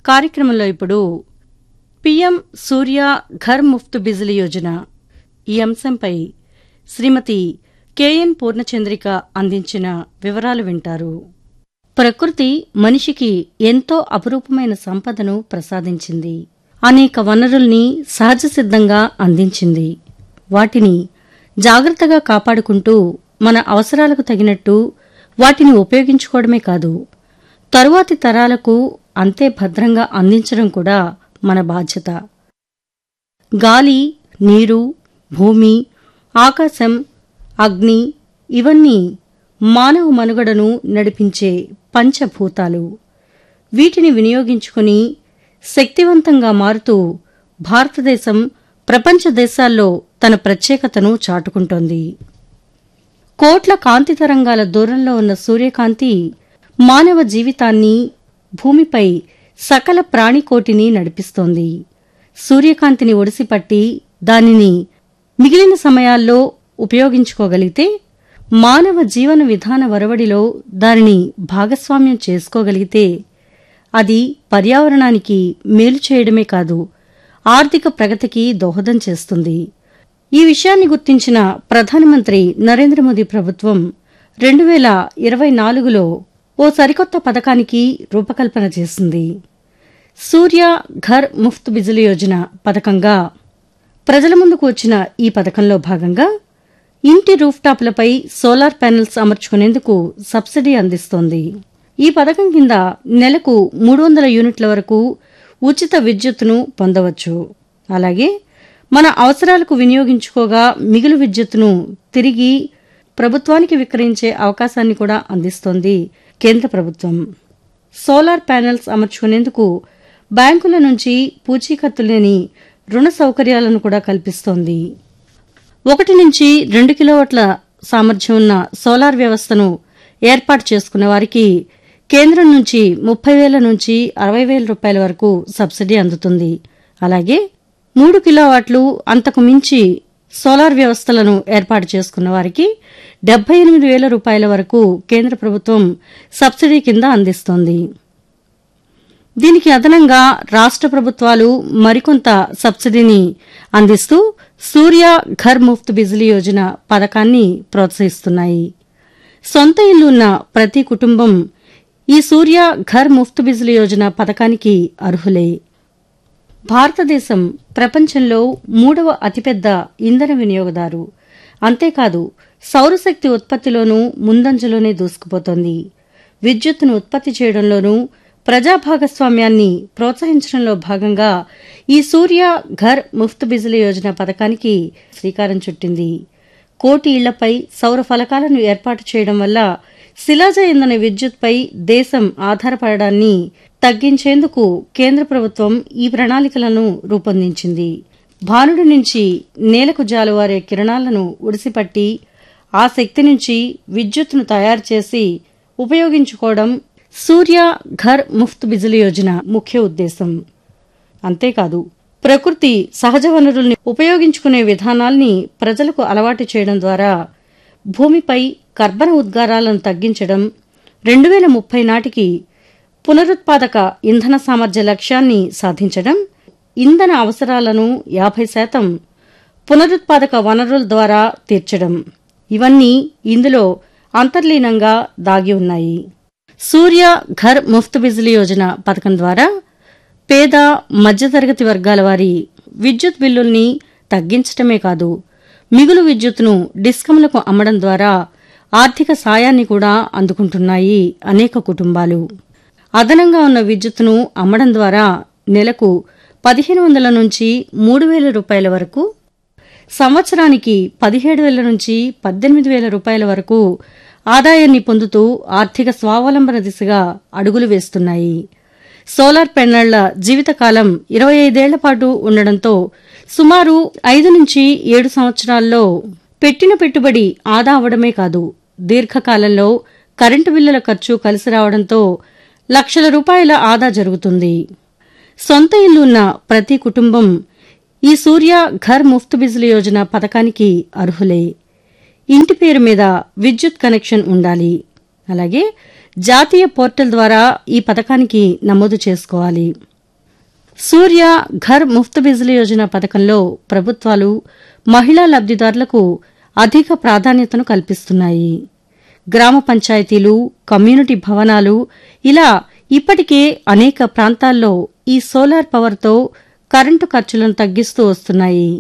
కార్యక్రమంలో ఇప్పుడు పీఎం సూర్య ఘర్ ముఫ్త్ బిజిలీ యోజన ఈ అంశంపై శ్రీమతి కెఎన్ పూర్ణచంద్రిక అందించిన వివరాలు వింటారు ప్రకృతి మనిషికి ఎంతో అపురూపమైన సంపదను ప్రసాదించింది అనేక వనరుల్ని సహజ సిద్ధంగా అందించింది వాటిని జాగ్రత్తగా కాపాడుకుంటూ మన అవసరాలకు తగినట్టు వాటిని ఉపయోగించుకోవడమే కాదు తరువాతి తరాలకు అంతే భద్రంగా అందించడం కూడా మన బాధ్యత గాలి నీరు భూమి ఆకాశం అగ్ని ఇవన్నీ మానవ మనుగడను నడిపించే పంచభూతాలు వీటిని వినియోగించుకుని శక్తివంతంగా మారుతూ భారతదేశం ప్రపంచ దేశాల్లో తన ప్రత్యేకతను చాటుకుంటోంది కోట్ల కాంతి తరంగాల దూరంలో ఉన్న సూర్యకాంతి మానవ జీవితాన్ని భూమిపై సకల ప్రాణికోటిని నడిపిస్తోంది సూర్యకాంతిని ఒడిసిపట్టి దానిని మిగిలిన సమయాల్లో ఉపయోగించుకోగలిగితే మానవ జీవన విధాన వరవడిలో దానిని భాగస్వామ్యం చేసుకోగలిగితే అది పర్యావరణానికి మేలు చేయడమే కాదు ఆర్థిక ప్రగతికి దోహదం చేస్తుంది ఈ విషయాన్ని గుర్తించిన ప్రధానమంత్రి నరేంద్ర మోదీ ప్రభుత్వం రెండు వేల ఇరవై నాలుగులో ఓ సరికొత్త పథకానికి రూపకల్పన చేసింది సూర్య ఘర్ ముఫ్త్ బిజిలీ యోజన పథకంగా ప్రజల ముందుకు వచ్చిన ఈ పథకంలో భాగంగా ఇంటి రూఫ్టాప్లపై సోలార్ ప్యానెల్స్ అమర్చుకునేందుకు సబ్సిడీ అందిస్తోంది ఈ పథకం కింద నెలకు మూడు వందల యూనిట్ల వరకు ఉచిత విద్యుత్తును పొందవచ్చు అలాగే మన అవసరాలకు వినియోగించుకోగా మిగులు విద్యుత్తును తిరిగి ప్రభుత్వానికి విక్రయించే అవకాశాన్ని కూడా అందిస్తోంది కేంద్ర ప్రభుత్వం సోలార్ ప్యానెల్స్ అమర్చుకునేందుకు బ్యాంకుల నుంచి పూచీకత్తు లేని రుణ సౌకర్యాలను కూడా కల్పిస్తోంది ఒకటి నుంచి రెండు కిలోవాట్ల సామర్థ్యం ఉన్న సోలార్ వ్యవస్థను ఏర్పాటు చేసుకున్న వారికి కేంద్రం నుంచి ముప్పై వేల నుంచి అరవై వేల రూపాయల వరకు సబ్సిడీ అందుతుంది అలాగే మూడు కిలోవాట్లు అంతకు మించి సోలార్ వ్యవస్థలను ఏర్పాటు చేసుకున్న వారికి డెబ్బై ఎనిమిది వేల రూపాయల వరకు కేంద్ర ప్రభుత్వం సబ్సిడీ కింద అందిస్తోంది దీనికి అదనంగా రాష్ట్ర ప్రభుత్వాలు మరికొంత సబ్సిడీని అందిస్తూ సూర్య ఘర్ ముఫ్త్ బిజిలీ యోజన పథకాన్ని ప్రోత్సహిస్తున్నాయి సొంత ఇల్లు ఉన్న ప్రతి కుటుంబం ఈ సూర్య ఘర్ ముఫ్త్ బిజిలీ యోజన పథకానికి అర్హులే భారతదేశం ప్రపంచంలో మూడవ అతిపెద్ద ఇంధన వినియోగదారు అంతేకాదు సౌరశక్తి ఉత్పత్తిలోనూ ముందంజలోనే దూసుకుపోతోంది విద్యుత్తును ఉత్పత్తి చేయడంలోనూ ప్రజా భాగస్వామ్యాన్ని ప్రోత్సహించడంలో భాగంగా ఈ సూర్య ఘర్ ముఫ్త్ బిజిలీ యోజన పథకానికి శ్రీకారం చుట్టింది కోటి ఇళ్లపై సౌర ఫలకాలను ఏర్పాటు చేయడం వల్ల శిలాజ ఇంధన విద్యుత్పై దేశం ఆధారపడడాన్ని తగ్గించేందుకు కేంద్ర ప్రభుత్వం ఈ ప్రణాళికలను రూపొందించింది భానుడి నుంచి నేలకు జాలువారే కిరణాలను ఉడిసిపట్టి ఆ శక్తి నుంచి విద్యుత్తును తయారు చేసి ఉపయోగించుకోవడం సూర్య ఘర్ ముఫ్త్ బిజిలీ యోజన ముఖ్య ఉద్దేశం అంతేకాదు ప్రకృతి సహజ వనరుల్ని ఉపయోగించుకునే విధానాల్ని ప్రజలకు అలవాటు చేయడం ద్వారా భూమిపై కర్బన ఉద్గారాలను తగ్గించడం రెండు వేల ముప్పై నాటికి పునరుత్పాదక ఇంధన సామర్థ్య లక్ష్యాన్ని సాధించడం ఇంధన అవసరాలను యాభై శాతం పునరుత్పాదక వనరుల ద్వారా తీర్చడం ఇవన్నీ ఇందులో అంతర్లీనంగా దాగి ఉన్నాయి సూర్య ఘర్ ముఫ్త్ బిజిలీ యోజన పథకం ద్వారా పేద మధ్యతరగతి వర్గాల వారి విద్యుత్ బిల్లుల్ని తగ్గించటమే కాదు మిగులు విద్యుత్తును డిస్కంలకు అమ్మడం ద్వారా ఆర్థిక సాయాన్ని కూడా అందుకుంటున్నాయి అనేక కుటుంబాలు అదనంగా ఉన్న విద్యుత్తును అమ్మడం ద్వారా నెలకు పదిహేను వందల నుంచి మూడు వేల రూపాయల వరకు సంవత్సరానికి పదిహేడు వేల నుంచి పద్దెనిమిది వేల రూపాయల వరకు ఆదాయాన్ని పొందుతూ ఆర్థిక స్వావలంబన దిశగా అడుగులు వేస్తున్నాయి సోలార్ పెన్నళ్ల జీవితకాలం ఇరవై ఐదేళ్ల పాటు ఉండడంతో సుమారు ఐదు నుంచి ఏడు సంవత్సరాల్లో పెట్టిన పెట్టుబడి ఆదా అవడమే కాదు దీర్ఘకాలంలో కరెంటు బిల్లుల ఖర్చు కలిసి రావడంతో లక్షల రూపాయల ఆదా జరుగుతుంది సొంత ఇల్లు ఉన్న ప్రతి కుటుంబం ఈ సూర్య ఘర్ ముఫ్త్ బిజిలీ యోజన పథకానికి అర్హులే ఇంటి పేరు మీద విద్యుత్ కనెక్షన్ ఉండాలి అలాగే జాతీయ పోర్టల్ ద్వారా ఈ పథకానికి నమోదు చేసుకోవాలి సూర్య ఘర్ ముఫ్త్ బిజిలీ యోజన పథకంలో ప్రభుత్వాలు మహిళా లబ్దిదారులకు అధిక ప్రాధాన్యతను కల్పిస్తున్నాయి గ్రామ పంచాయతీలు కమ్యూనిటీ భవనాలు ఇలా ఇప్పటికే అనేక ప్రాంతాల్లో ఈ సోలార్ పవర్తో కరెంటు ఖర్చులను తగ్గిస్తూ వస్తున్నాయి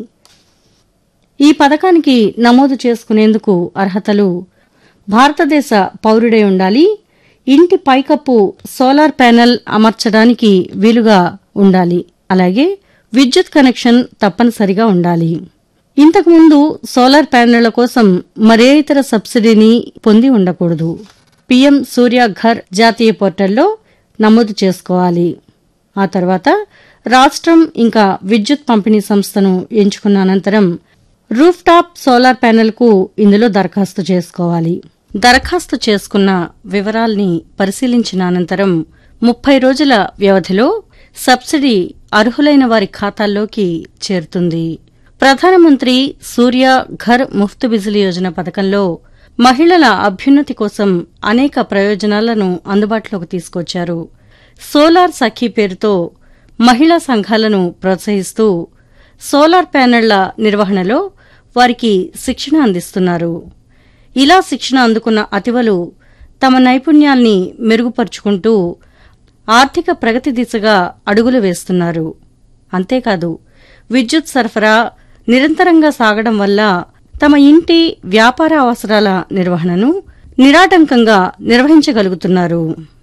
ఈ పథకానికి నమోదు చేసుకునేందుకు అర్హతలు భారతదేశ పౌరుడై ఉండాలి ఇంటి పైకప్పు సోలార్ ప్యానెల్ అమర్చడానికి వీలుగా ఉండాలి అలాగే విద్యుత్ కనెక్షన్ తప్పనిసరిగా ఉండాలి ఇంతకుముందు సోలార్ ప్యానెళ్ల కోసం మరే ఇతర సబ్సిడీని పొంది ఉండకూడదు పీఎం సూర్య ఘర్ జాతీయ పోర్టల్లో నమోదు చేసుకోవాలి ఆ తర్వాత రాష్ట్రం ఇంకా విద్యుత్ పంపిణీ సంస్థను ఎంచుకున్న అనంతరం రూఫ్ టాప్ సోలార్ ప్యానెల్కు ఇందులో దరఖాస్తు చేసుకోవాలి దరఖాస్తు చేసుకున్న వివరాల్ని పరిశీలించిన అనంతరం ముప్పై రోజుల వ్యవధిలో సబ్సిడీ అర్హులైన వారి ఖాతాల్లోకి చేరుతుంది ప్రధానమంత్రి సూర్య ఘర్ ముఫ్త్ బిజిలీ యోజన పథకంలో మహిళల అభ్యున్నతి కోసం అనేక ప్రయోజనాలను అందుబాటులోకి తీసుకొచ్చారు సోలార్ సఖీ పేరుతో మహిళా సంఘాలను ప్రోత్సహిస్తూ సోలార్ ప్యానెళ్ల నిర్వహణలో వారికి శిక్షణ అందిస్తున్నారు ఇలా శిక్షణ అందుకున్న అతివలు తమ నైపుణ్యాల్ని మెరుగుపరుచుకుంటూ ఆర్థిక ప్రగతి దిశగా అడుగులు వేస్తున్నారు అంతేకాదు విద్యుత్ సరఫరా నిరంతరంగా సాగడం వల్ల తమ ఇంటి వ్యాపార అవసరాల నిర్వహణను నిరాటంకంగా నిర్వహించగలుగుతున్నారు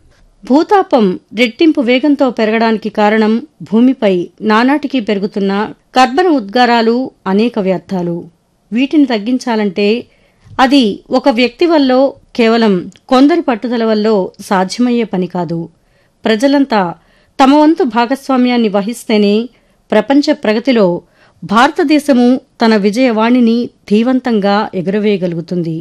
భూతాపం రెట్టింపు వేగంతో పెరగడానికి కారణం భూమిపై నానాటికి పెరుగుతున్న కర్బన ఉద్గారాలు అనేక వ్యర్థాలు వీటిని తగ్గించాలంటే అది ఒక వ్యక్తి వల్లో కేవలం కొందరి పట్టుదల వల్లో సాధ్యమయ్యే పని కాదు ప్రజలంతా తమ వంతు భాగస్వామ్యాన్ని వహిస్తేనే ప్రపంచ ప్రగతిలో భారతదేశము తన విజయవాణిని ధీవంతంగా ఎగురవేయగలుగుతుంది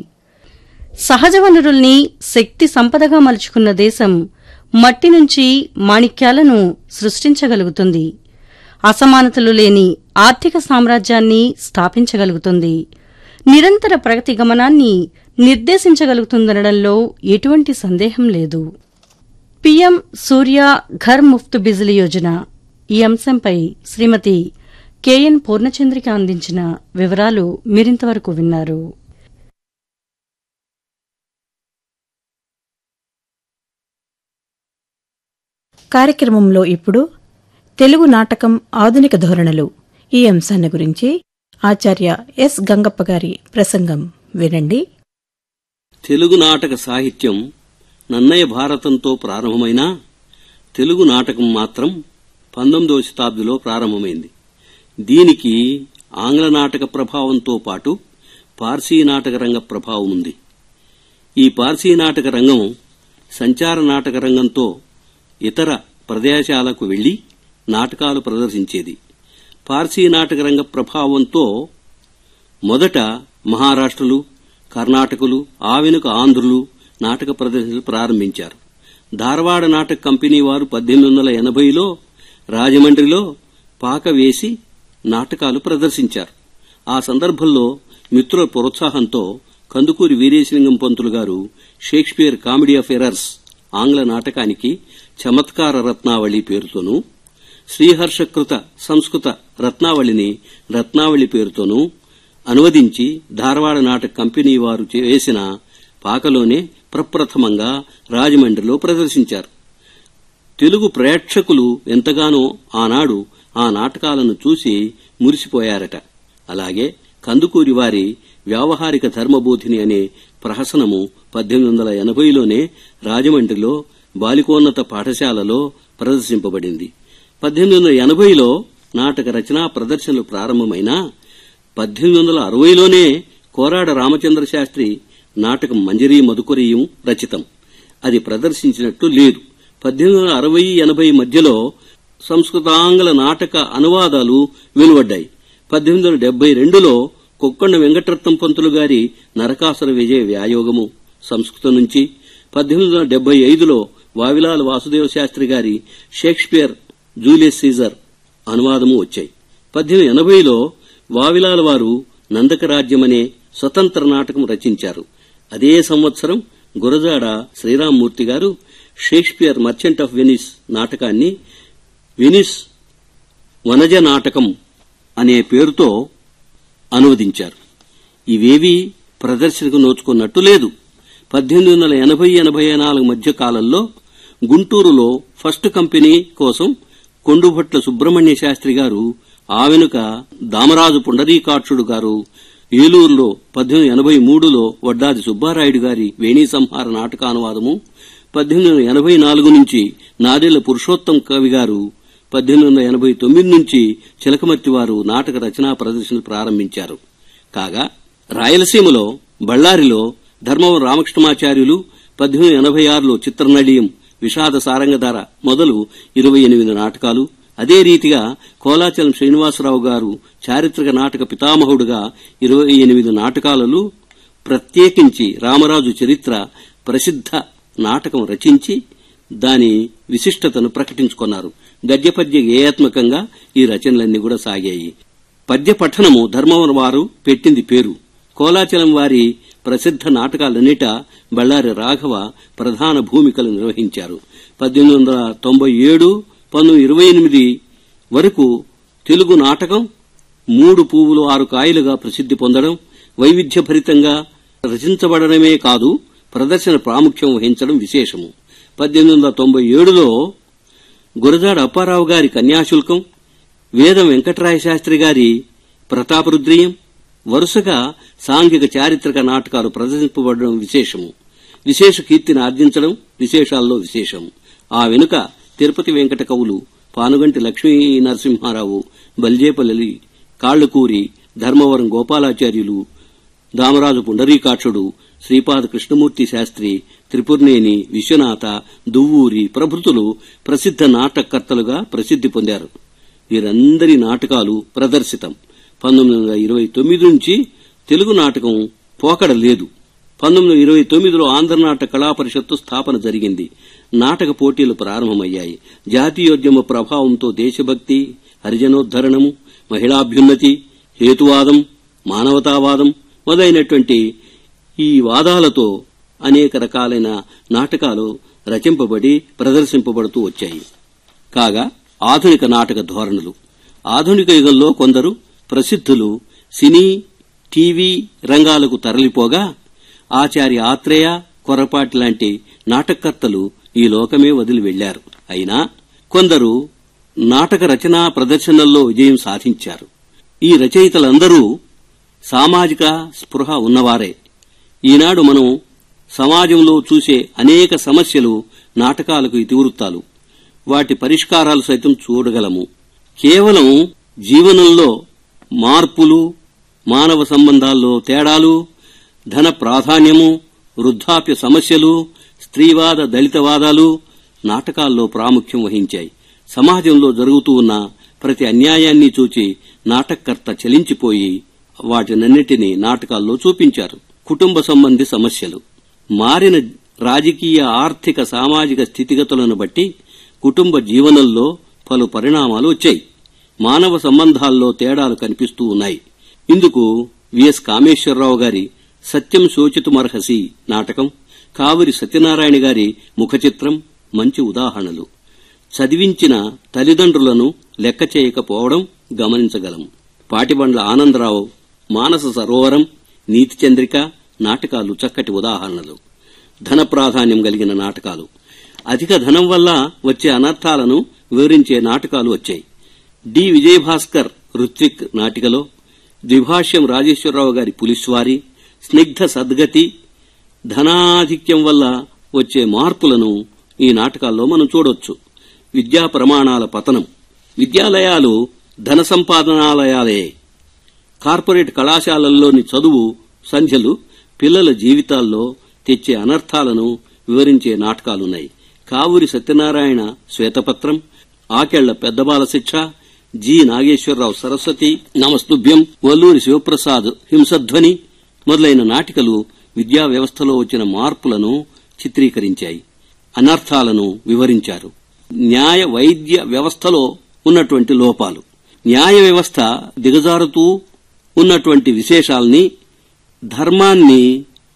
సహజ వనరుల్ని శక్తి సంపదగా మలుచుకున్న దేశం మట్టి నుంచి మాణిక్యాలను సృష్టించగలుగుతుంది అసమానతలు లేని ఆర్థిక సామ్రాజ్యాన్ని స్థాపించగలుగుతుంది నిరంతర ప్రగతి గమనాన్ని నిర్దేశించగలుగుతుందనడంలో ఎటువంటి సందేహం లేదు పీఎం సూర్య ఘర్ ముఫ్త్ బిజిలీ యోజన ఈ అంశంపై శ్రీమతి కెఎన్ పూర్ణచంద్రిక అందించిన వివరాలు మీరింతవరకు విన్నారు కార్యక్రమంలో ఇప్పుడు తెలుగు నాటకం ఆధునిక ధోరణులు ఈ అంశాన్ని గురించి ఆచార్య ఎస్ గంగప్ప గారి ప్రసంగం వినండి తెలుగు నాటక సాహిత్యం నన్నయ్య భారతంతో ప్రారంభమైన తెలుగు నాటకం మాత్రం పంతొమ్మిదవ శతాబ్దిలో ప్రారంభమైంది దీనికి ఆంగ్ల నాటక ప్రభావంతో పాటు పార్సీ నాటక రంగ ప్రభావం ఉంది ఈ పార్సీ నాటక రంగం సంచార నాటక రంగంతో ఇతర ప్రదేశాలకు వెళ్లి నాటకాలు ప్రదర్శించేది పార్సీ నాటక రంగ ప్రభావంతో మొదట మహారాష్ట్రలు కర్ణాటకలు ఆ వెనుక ఆంధ్రులు నాటక ప్రదర్శనలు ప్రారంభించారు ధారవాడ నాటక కంపెనీ వారు పద్దెనిమిది వందల ఎనభైలో రాజమండ్రిలో పాక వేసి నాటకాలు ప్రదర్శించారు ఆ సందర్భంలో మిత్రుల ప్రోత్సాహంతో కందుకూరి వీరేశలింగం పంతులు గారు షేక్స్పియర్ కామెడీ ఆఫ్ ఎరర్స్ ఆంగ్ల నాటకానికి చమత్కార రత్నావళి పేరుతోనూ శ్రీహర్షకృత సంస్కృత రత్నావళిని రత్నావళి పేరుతోనూ అనువదించి ధారవాడ నాటక కంపెనీ వారు చే- వేసిన పాకలోనే ప్రప్రథమంగా రాజమండ్రిలో ప్రదర్శించారు తెలుగు ప్రేక్షకులు ఎంతగానో ఆనాడు ఆ నాటకాలను చూసి మురిసిపోయారట అలాగే కందుకూరి వారి వ్యావహారిక ధర్మబోధిని అనే ప్రహసనము పద్దెనిమిది వందల ఎనభైలోనే రాజమండ్రిలో బాలికోన్నత పాఠశాలలో ప్రదర్శింపబడింది పద్దెనిమిది వందల ఎనభైలో నాటక రచనా ప్రదర్శనలు ప్రారంభమైనా పద్దెనిమిది వందల అరవైలోనే కోరాడ రామచంద్ర శాస్త్రి నాటకం మంజరీ మధుకరీయం రచితం అది ప్రదర్శించినట్టు లేదు పద్దెనిమిది వందల అరవై ఎనభై మధ్యలో సంస్కృతాంగ్ల నాటక అనువాదాలు వెలువడ్డాయి పద్దెనిమిది వందల డెబ్బై రెండులో కొక్కొండ వెంకటరత్నం పంతులు గారి నరకాసుర విజయ వ్యాయోగము సంస్కృతం నుంచి పద్దెనిమిది వందల డెబ్బై ఐదులో వావిలాల్ వాసుదేవ శాస్త్రి గారి షేక్స్పియర్ జూలియస్ సీజర్ అనువాదము వచ్చాయి పద్దెనిమిది ఎనభైలో వావిలాల్ వారు నందకరాజ్యమనే స్వతంత్ర నాటకం రచించారు అదే సంవత్సరం గురజాడ శ్రీరామ్మూర్తి గారు షేక్స్పియర్ మర్చెంట్ ఆఫ్ వెనిస్ నాటకాన్ని వెనిస్ వనజ నాటకం అనే పేరుతో అనువదించారు ఇవేవీ ప్రదర్శనకు నోచుకున్నట్టు లేదు పద్దెనిమిది వందల ఎనభై ఎనభై నాలుగు మధ్య కాలంలో గుంటూరులో ఫస్ట్ కంపెనీ కోసం కొండుభట్ల సుబ్రహ్మణ్య శాస్త్రి గారు ఆ వెనుక దామరాజు పుండరీకాక్షుడు గారు ఏలూరులో పద్దెనిమిది ఎనభై మూడులో వడ్డాది సుబ్బారాయుడు గారి వేణీ సంహార నాటకానువాదము పద్దెనిమిది వందల ఎనభై నాలుగు నుంచి నాదెళ్ల పురుషోత్తం కవి గారు పద్దెనిమిది వందల ఎనభై తొమ్మిది నుంచి చిలకమర్తి వారు నాటక రచనా ప్రదర్శనలు ప్రారంభించారు కాగా రాయలసీమలో బళ్ళారిలో ధర్మవరం రామకృష్ణమాచార్యులు పద్దెనిమిది ఎనభై ఆరులో చిత్రనళీయం విషాద సారంగధార మొదలు ఇరవై ఎనిమిది నాటకాలు అదే రీతిగా కోలాచలం శ్రీనివాసరావు గారు చారిత్రక నాటక పితామహుడుగా ఇరవై ఎనిమిది నాటకాలలో ప్రత్యేకించి రామరాజు చరిత్ర ప్రసిద్ధ నాటకం రచించి దాని విశిష్టతను ప్రకటించుకున్నారు గద్యపద్య గేయాత్మకంగా ఈ రచనలన్నీ కూడా సాగాయి పద్య పఠనము ధర్మవరం వారు పెట్టింది పేరు కోలాచలం వారి ప్రసిద్ధ నాటకాలన్నిట బళ్ళారి రాఘవ ప్రధాన భూమికలు నిర్వహించారు పద్దెనిమిది వందల తొంభై ఏడు పంతొమ్మిది ఇరవై ఎనిమిది వరకు తెలుగు నాటకం మూడు పువ్వులు ఆరు కాయలుగా ప్రసిద్ధి పొందడం వైవిధ్యభరితంగా రచించబడడమే కాదు ప్రదర్శన ప్రాముఖ్యం వహించడం విశేషము పద్దెనిమిది వందల తొంభై ఏడులో గురజాడ అప్పారావు గారి కన్యాశుల్కం వేదం వెంకటరాయ శాస్త్రి గారి ప్రతాపరుద్రియం వరుసగా సాంఘిక చారిత్రక నాటకాలు ప్రదర్శింపబడడం విశేషము విశేష కీర్తిని ఆర్జించడం విశేషాల్లో విశేషం ఆ వెనుక తిరుపతి వెంకట కవులు పానుగంటి లక్ష్మీ నరసింహారావు బల్జేపల్లి కాళ్లకూరి ధర్మవరం గోపాలాచార్యులు దామరాజు పుండరీకాక్షుడు శ్రీపాద కృష్ణమూర్తి శాస్త్రి త్రిపుర్నేని విశ్వనాథ దువ్వూరి ప్రభృతులు ప్రసిద్ధ నాటకర్తలుగా ప్రసిద్ధి పొందారు వీరందరి నాటకాలు ప్రదర్శితం పంతొమ్మిది వందల ఇరవై తొమ్మిది నుంచి తెలుగు నాటకం పోకడ లేదు పంతొమ్మిది వందల ఇరవై తొమ్మిదిలో ఆంధ్ర నాటక కళా పరిషత్తు స్థాపన జరిగింది నాటక పోటీలు ప్రారంభమయ్యాయి జాతీయోద్యమ ప్రభావంతో దేశభక్తి హరిజనోద్ధరణము మహిళాభ్యున్నతి హేతువాదం మానవతావాదం మొదలైనటువంటి ఈ వాదాలతో అనేక రకాలైన నాటకాలు రచింపబడి ప్రదర్శింపబడుతూ వచ్చాయి కాగా ఆధునిక నాటక ధోరణులు ఆధునిక యుగంలో కొందరు ప్రసిద్ధులు సినీ టీవీ రంగాలకు తరలిపోగా ఆచార్య ఆత్రేయ కొరపాటి లాంటి నాటకకర్తలు ఈ లోకమే వదిలి వెళ్లారు అయినా కొందరు నాటక రచనా ప్రదర్శనల్లో విజయం సాధించారు ఈ రచయితలందరూ సామాజిక స్పృహ ఉన్నవారే ఈనాడు మనం సమాజంలో చూసే అనేక సమస్యలు నాటకాలకు ఇతివృత్తాలు వాటి పరిష్కారాలు సైతం చూడగలము కేవలం జీవనంలో మార్పులు మానవ సంబంధాల్లో తేడాలు ధన ప్రాధాన్యము వృద్ధాప్య సమస్యలు స్త్రీవాద దళితవాదాలు నాటకాల్లో ప్రాముఖ్యం వహించాయి సమాజంలో జరుగుతూ ఉన్న ప్రతి అన్యాయాన్ని చూచి నాటకకర్త చలించిపోయి వాటినన్నిటినీ నాటకాల్లో చూపించారు కుటుంబ సంబంధి సమస్యలు మారిన రాజకీయ ఆర్థిక సామాజిక స్థితిగతులను బట్టి కుటుంబ జీవనంలో పలు పరిణామాలు వచ్చాయి మానవ సంబంధాల్లో తేడాలు కనిపిస్తూ ఉన్నాయి ఇందుకు విఎస్ కామేశ్వరరావు గారి సత్యం శోచితుమర్హసి నాటకం కావిరి సత్యనారాయణ గారి ముఖచిత్రం మంచి ఉదాహరణలు చదివించిన తల్లిదండ్రులను లెక్క చేయకపోవడం గమనించగలం పాటిబండ్ల ఆనందరావు మానస సరోవరం నీతి చంద్రిక నాటకాలు చక్కటి ఉదాహరణలు ధన ప్రాధాన్యం కలిగిన నాటకాలు అధిక ధనం వల్ల వచ్చే అనర్థాలను వివరించే నాటకాలు వచ్చాయి డి విజయభాస్కర్ రుత్విక్ నాటికలో ద్విభాష్యం రాజేశ్వరరావు గారి పులిస్వారి స్నిగ్ధ సద్గతి ధనాధిక్యం వల్ల వచ్చే మార్పులను ఈ నాటకాల్లో మనం చూడొచ్చు విద్యా ప్రమాణాల పతనం విద్యాలయాలు ధన సంపాదనాలయాలే కార్పొరేట్ కళాశాలల్లోని చదువు సంధ్యలు పిల్లల జీవితాల్లో తెచ్చే అనర్థాలను వివరించే నాటకాలున్నాయి కావూరి సత్యనారాయణ శ్వేతపత్రం ఆకెళ్ల పెద్దబాల శిక్ష జి నాగేశ్వరరావు సరస్వతి నమస్తుభ్యం వల్లూరి శివప్రసాద్ హింసధ్వని మొదలైన నాటికలు విద్యా వ్యవస్థలో వచ్చిన మార్పులను చిత్రీకరించాయి అనర్థాలను వివరించారు న్యాయ వైద్య వ్యవస్థలో ఉన్నటువంటి లోపాలు న్యాయ వ్యవస్థ దిగజారుతూ ఉన్నటువంటి విశేషాల్ని ధర్మాన్ని